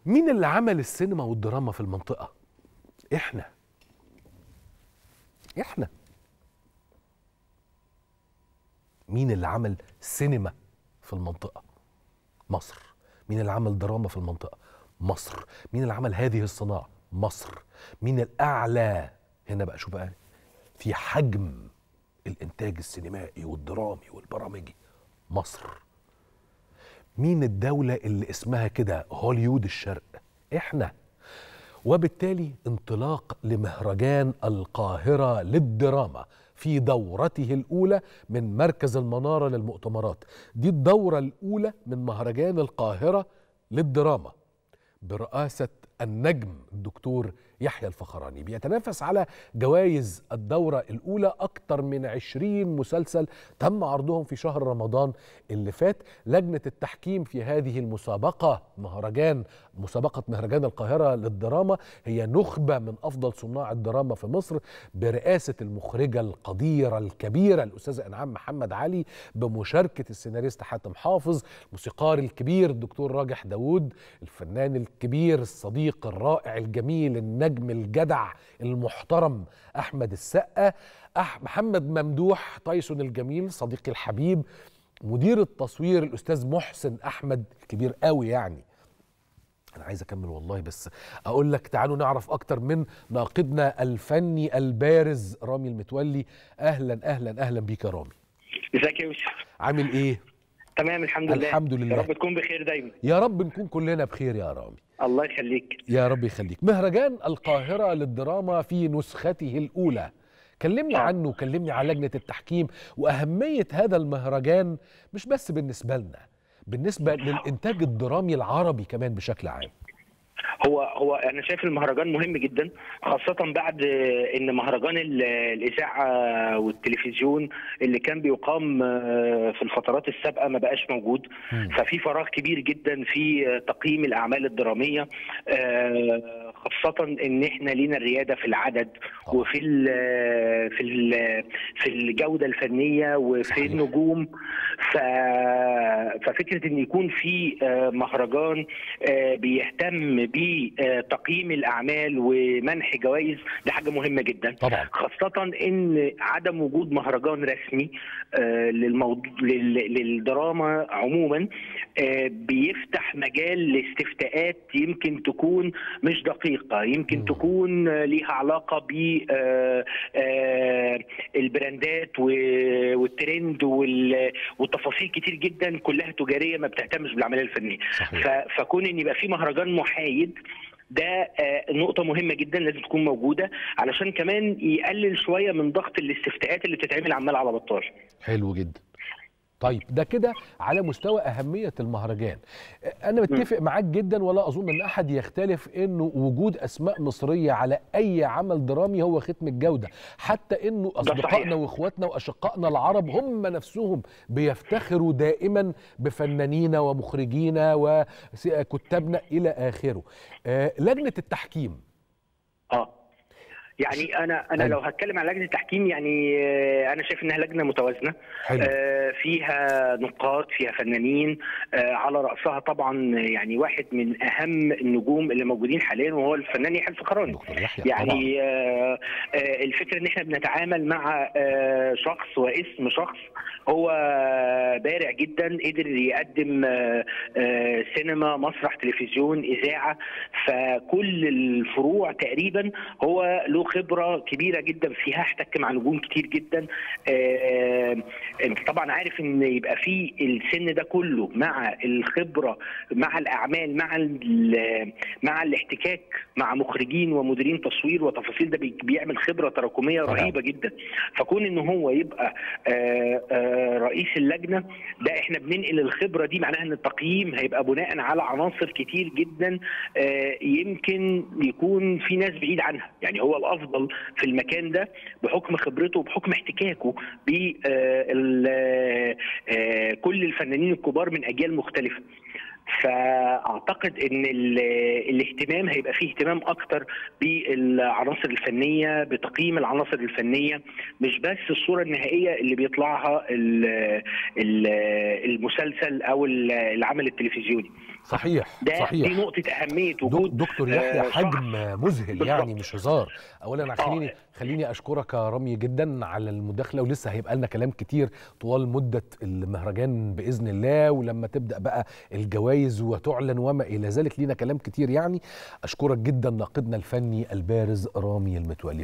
مين اللي عمل السينما والدراما في المنطقة؟ احنا احنا مين اللي عمل سينما في المنطقة؟ مصر مين اللي عمل دراما في المنطقة؟ مصر مين اللي عمل هذه الصناعة؟ مصر مين الأعلى هنا بقى شو بقى في حجم الإنتاج السينمائي والدرامي والبرامجي مصر مين الدولة اللي اسمها كده هوليود الشرق احنا وبالتالي انطلاق لمهرجان القاهرة للدراما في دورته الأولى من مركز المنارة للمؤتمرات دي الدورة الأولى من مهرجان القاهرة للدراما برئاسة النجم الدكتور يحيى الفخراني بيتنافس على جوائز الدورة الأولى أكثر من عشرين مسلسل تم عرضهم في شهر رمضان اللي فات لجنة التحكيم في هذه المسابقة مهرجان مسابقة مهرجان القاهرة للدراما هي نخبة من أفضل صناع الدراما في مصر برئاسة المخرجة القديرة الكبيرة الأستاذة إنعام محمد علي بمشاركة السيناريست حاتم حافظ الموسيقار الكبير الدكتور راجح داوود الفنان الكبير الصديق الرائع الجميل النجم الجدع المحترم أحمد السقا أح محمد ممدوح تايسون الجميل صديقي الحبيب مدير التصوير الأستاذ محسن أحمد الكبير قوي يعني انا عايز اكمل والله بس اقول لك تعالوا نعرف اكتر من ناقدنا الفني البارز رامي المتولي اهلا اهلا اهلا بيك يا رامي ازيك يا يوسف عامل ايه تمام الحمد لله الحمد لله. يا رب تكون بخير دايما يا رب نكون كلنا بخير يا رامي الله يخليك يا رب يخليك مهرجان القاهرة للدراما في نسخته الأولى كلمني آه. عنه كلمني عن لجنة التحكيم وأهمية هذا المهرجان مش بس بالنسبة لنا بالنسبة للإنتاج الدرامي العربي كمان بشكل عام هو هو انا شايف المهرجان مهم جدا خاصه بعد ان مهرجان ال- الاذاعه والتلفزيون اللي كان بيقام في الفترات السابقه ما بقاش موجود مم. ففي فراغ كبير جدا في تقييم الاعمال الدراميه آه، خاصه ان احنا لينا الرياده في العدد طبعا. وفي ال في ال في الجوده الفنيه وفي صحيح. النجوم ف ففكره ان يكون في آه، مهرجان آه، بيهتم بتقييم الاعمال ومنح جوائز دي حاجه مهمه جدا طبعا خاصة إن عدم وجود مهرجان رسمي آه، للموضوع لل- للدراما عموما آه، بيفتح مجال لاستفتاءات يمكن تكون مش دقيقة يمكن مم. تكون آه، ليها علاقة ب آه، آه، البراندات و- والترند وال- والتفاصيل كتير جدا كلها تجارية ما بتهتمش بالعملية الفنية صحيح ف- فكون ان يبقى في مهرجان محايد ده آه، نقطة مهمة جدا لازم تكون موجودة علشان كمان يقلل شوية من ضغط الاستفتاءات اللي بتتعمل عمال على بطال. حلو جدا طيب ده كده على مستوى أهمية المهرجان أنا متفق معاك جدا ولا أظن أن أحد يختلف أنه وجود أسماء مصرية على أي عمل درامي هو ختم الجودة حتى أنه أصدقائنا صحيح. وإخواتنا وأشقائنا العرب هم نفسهم بيفتخروا دائما بفنانينا ومخرجينا وكتابنا إلى آخره آه، لجنة التحكيم اه يعني انا انا أيوة. لو هتكلم عن لجنه التحكيم يعني آه، انا شايف انها لجنه متوازنه حلو آه، فيها نقاد فيها فنانين آه، على راسها طبعا يعني واحد من اهم النجوم اللي موجودين حاليا وهو الفنان يحيى الفخراني دكتور يحيى طبعا يعني آه، آه، الفكره ان احنا بنتعامل مع آه، شخص واسم شخص هو بارع جدا قدر يقدم آه، آه، سينما مسرح تلفزيون اذاعه فكل الفروع تقريبا هو له خبره كبيره جدا فيها احتك مع نجوم كتير جدا آه، انت طبعا عارف ان يبقى في السن ده كله مع الخبره مع الاعمال مع ال- مع الاحتكاك مع مخرجين ومديرين تصوير وتفاصيل ده بي- بيعمل خبره تراكميه طبعاً. رهيبه جدا فكون ان هو يبقى آه، آه، رئيس اللجنه ده احنا بننقل الخبره دي معناها ان التقييم هيبقى بناء على عناصر كتير جدا آه، يمكن يكون في ناس بعيد عنها يعني هو الافضل في المكان ده بحكم خبرته وبحكم احتكاكه ب كل الفنانين الكبار من اجيال مختلفه فاعتقد ان ال- الاهتمام هيبقى فيه اهتمام اكتر بالعناصر الفنيه بتقييم العناصر الفنيه مش بس الصوره النهائيه اللي بيطلعها ال- ال- المسلسل او ال- العمل التلفزيوني صحيح ده صحيح دي نقطه اهميه دو- وجود دكتور يحيى آه، شخص. حجم مذهل بالظبط. يعني مش هزار اولا آه. خليني خليني اشكرك يا رامي جدا على المداخله ولسه هيبقى لنا كلام كتير طوال مده المهرجان باذن الله ولما تبدا بقى الجوائز وتعلن وما الى ذلك لينا كلام كتير يعني اشكرك جدا ناقدنا الفني البارز رامي المتولي